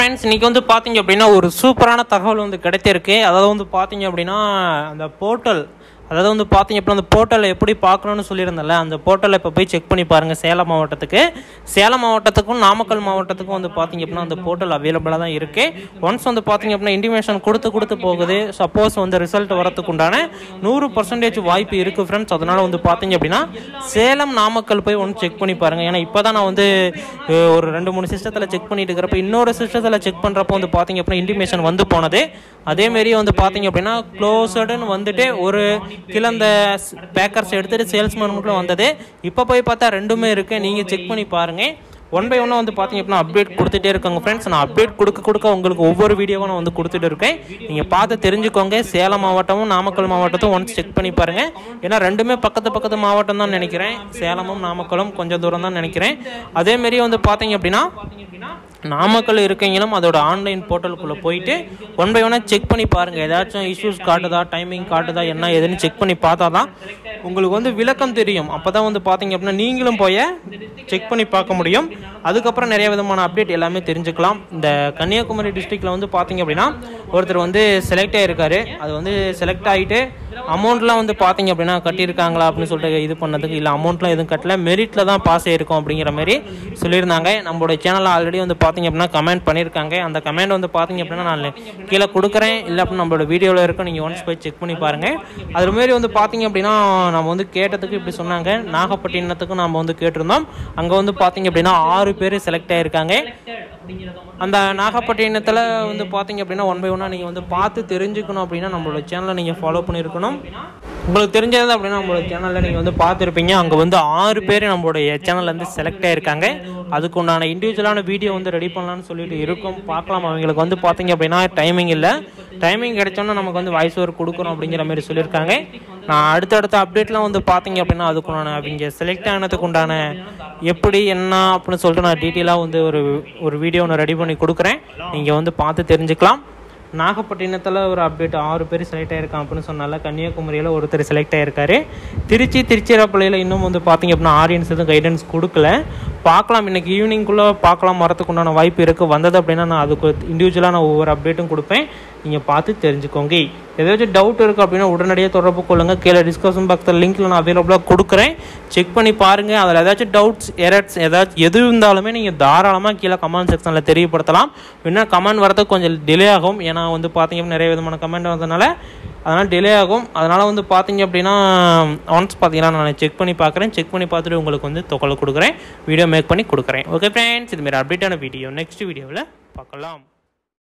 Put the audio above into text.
friends இன்னைக்கு வந்து பார்த்தீங்க அப்படின்னா ஒரு சூப்பரான தகவல் வந்து கிடைத்திருக்கு அதாவது வந்து பார்த்தீங்க அப்படின்னா அந்த போர்ட்டல் அதாவது வந்து பார்த்தீங்க அப்படின்னா அந்த போர்ட்டலை எப்படி பார்க்கணும்னு சொல்லியிருந்தேன்ல அந்த போர்ட்டலை இப்போ போய் செக் பண்ணி பாருங்கள் சேலம் மாவட்டத்துக்கு சேலம் மாவட்டத்துக்கும் நாமக்கல் மாவட்டத்துக்கும் வந்து பார்த்தீங்க அப்படின்னா அந்த போர்ட்டல் அவைலபிளாக தான் இருக்குது ஒன்ஸ் வந்து பார்த்தீங்க அப்படின்னா இன்டிமேஷன் கொடுத்து கொடுத்து போகுது சப்போஸ் வந்து ரிசல்ட் வரதுக்கு உண்டான நூறு பர்சன்டேஜ் வாய்ப்பு இருக்குது ஃப்ரெண்ட்ஸ் அதனால் வந்து பார்த்தீங்க அப்படின்னா சேலம் நாமக்கல் போய் ஒன்று செக் பண்ணி பாருங்கள் ஏன்னா இப்போ தான் நான் வந்து அஹ், ஒரு ரெண்டு மூணு சிஸ்டத்தில் செக் பண்ணிட்டு இருக்கிறப்ப இன்னொரு சிஸ்டத்தில் செக் பண்ணுறப்போ வந்து பார்த்தீங்க அப்படின்னா இன்டிமேஷன் வந்து போனது அதேமாரி வந்து பார்த்தீங்க அப்படின்னா க்ளோசடுன்னு வந்துட்டு ஒரு கிலோ அந்த பேக்கர்ஸ் எடுத்துகிட்டு சேல்ஸ்மேன் மட்டும் வந்தது இப்போ போய் பார்த்தா ரெண்டுமே இருக்குது நீங்கள் செக் பண்ணி பாருங்கள் ஒன் பை ஒன்னாக வந்து பார்த்தீங்க அப்படின்னா அப்டேட் கொடுத்துட்டே இருக்காங்க ஃப்ரெண்ட்ஸ் நான் அப்டேட் கொடுக்க கொடுக்க உங்களுக்கு ஒவ்வொரு வீடியோவும் நான் வந்து கொடுத்துட்டு இருக்கேன் நீங்கள் பார்த்து தெரிஞ்சுக்கோங்க சேலம் மாவட்டமும் நாமக்கல் மாவட்டத்தும் ஒன்ஸ் செக் பண்ணி பாருங்கள் ஏன்னா ரெண்டுமே பக்கத்து பக்கத்து மாவட்டம் தான் நினைக்கிறேன் சேலமும் நாமக்கலும் கொஞ்சம் தூரம் தான் நினைக்கிறேன் அதேமாரி வந்து பார்த்தீங்க அப்படின்னா நாமக்கல் இருக்கீங்களும் அதோட ஆன்லைன் போர்ட்டலுக்குள்ளே போயிட்டு ஒன் பை ஒன்னாக செக் பண்ணி பாருங்கள் ஏதாச்சும் இஷ்யூஸ் காட்டுதா டைமிங் காட்டுதா என்ன ஏதுன்னு செக் பண்ணி பார்த்தா தான் உங்களுக்கு வந்து விளக்கம் தெரியும் அப்போ தான் வந்து பார்த்தீங்க அப்படின்னா நீங்களும் போய் செக் பண்ணி பார்க்க முடியும் அதுக்கப்புறம் நிறைய விதமான அப்டேட் எல்லாமே தெரிஞ்சுக்கலாம் இந்த கன்னியாகுமரி டிஸ்ட்ரிக்டில் வந்து பார்த்தீங்க அப்படின்னா ஒருத்தர் வந்து செலக்ட் ஆகிருக்காரு அது வந்து செலக்ட் ஆகிட்டு அமௌண்ட்லாம் வந்து பார்த்தீங்க அப்படின்னா கட்டியிருக்காங்களா அப்படின்னு சொல்லிட்டு இது பண்ணதுக்கு இல்லை அமௌண்ட்லாம் எதுவும் கட்டல மெரிட்டில் தான் பாஸ் ஆகிருக்கும் அப்படிங்கிற மாதிரி சொல்லியிருந்தாங்க நம்மளோட சேனலில் ஆல்ரெடி வந்து பார்த்தீங்க அப்படின்னா கமெண்ட் பண்ணியிருக்காங்க அந்த கமெண்ட் வந்து பார்த்தீங்க அப்படின்னா நான் கீழே கொடுக்குறேன் இல்லை அப்படின்னா நம்மளோட வீடியோவில் இருக்கும் நீங்கள் ஒன்ஸ் போய் செக் பண்ணி பாருங்கள் அது மாரி வந்து பார்த்தீங்க அப்படின்னா நம்ம வந்து கேட்டதுக்கு இப்படி சொன்னாங்க நாகப்பட்டினத்துக்கும் நம்ம வந்து கேட்டிருந்தோம் அங்கே வந்து பார்த்தீங்க அப்படின்னா ஆறு பேர் செலக்ட் ஆகிருக்காங்க அந்த நாகப்பட்டினத்தில் வந்து பார்த்தீங்க அப்படின்னா ஒன் பை ஒன்னாக நீங்கள் வந்து பார்த்து தெரிஞ்சுக்கணும் அப்படின்னா நம்மளோட சேனலை நீங்கள் ஃபாலோ பண்ணியிருக்கணும் உங்களுக்கு தெரிஞ்சது அப்படின்னா நம்மளோட சேனலில் நீங்கள் வந்து பார்த்துருப்பீங்க அங்கே வந்து ஆறு பேர் நம்மளுடைய சேனல்ல இருந்து செலக்ட் ஆயிருக்காங்க அதுக்கு உண்டான இண்டிவிஜுவலான வீடியோ வந்து ரெடி பண்ணலாம்னு சொல்லிட்டு இருக்கும் பார்க்கலாம் அவங்களுக்கு வந்து பார்த்தீங்க அப்படின்னா டைமிங் இல்லை டைமிங் கிடைச்சோன்னா நமக்கு வந்து வாய்ஸ் ஓவர் கொடுக்கணும் அப்படிங்கிற மாதிரி சொல்லியிருக்காங்க நான் அடுத்தடுத்த அப்டேட்லாம் வந்து பார்த்தீங்க அப்படின்னா அதுக்குண்டான அவங்க செலக்ட் ஆனதுக்கு உண்டான எப்படி என்ன அப்படின்னு சொல்லிட்டு நான் டீட்டெயிலாக வந்து ஒரு ஒரு வீடியோ ஒன்று ரெடி பண்ணி கொடுக்குறேன் நீங்கள் வந்து பார்த்து தெரிஞ்சுக்கலாம் நாகப்பட்டினத்தில் ஒரு அப்டேட் ஆறு பேர் செலக்ட் ஆயிருக்கான் அப்படின்னு சொன்னால கன்னியாகுமரியில் ஒருத்தர் செலக்ட் ஆயிருக்காரு திருச்சி திருச்சிராப்பள்ளியில் இன்னும் வந்து பார்த்தீங்க அப்படின்னா ஆடியன்ஸ் எதுவும் கைடன்ஸ் கொடுக்கல பார்க்கலாம் இன்னைக்கு ஈவினிங்குள்ளே பார்க்கலாம் வரதுக்கு உண்டான வாய்ப்பு இருக்குது வந்தது அப்படின்னா நான் அதுக்கு இண்டிவிஜுவலாக நான் ஒவ்வொரு அப்டேட்டும் கொடுப்பேன் நீங்கள் பார்த்து தெரிஞ்சுக்கோங்க ஏதாச்சும் டவுட் இருக்குது அப்படின்னா உடனடியாக தொடர்பு கொள்ளுங்கள் கீழே டிஸ்கஷன் பாக்ஸில் லிங்க்கில் நான் அவைலபிளாக கொடுக்குறேன் செக் பண்ணி பாருங்கள் அதில் ஏதாச்சும் டவுட்ஸ் எரட்ஸ் ஏதாச்சும் எது இருந்தாலுமே நீங்கள் தாராளமாக கீழே கமெண்ட் செக்ஷனில் தெரியப்படுத்தலாம் இன்னும் கமெண்ட் வரதுக்கு கொஞ்சம் டிலே ஆகும் ஏன்னா வந்து பார்த்தீங்கன்னா நிறைய விதமான கமெண்ட் வந்ததுனால அதனால் டிலே ஆகும் அதனால் வந்து பார்த்தீங்க அப்படின்னா ஒன்ஸ் பார்த்தீங்கன்னா நான் செக் பண்ணி பார்க்குறேன் செக் பண்ணி பார்த்துட்டு உங்களுக்கு வந்து தொகை கொடுக்குறேன் வீடியோ மேக் பண்ணி கொடுக்குறேன் ஓகே ஃப்ரெண்ட்ஸ் இதுமாரி அப்டேட்டான வீடியோ நெக்ஸ்ட் வீடியோவில் பார்க்கலாம்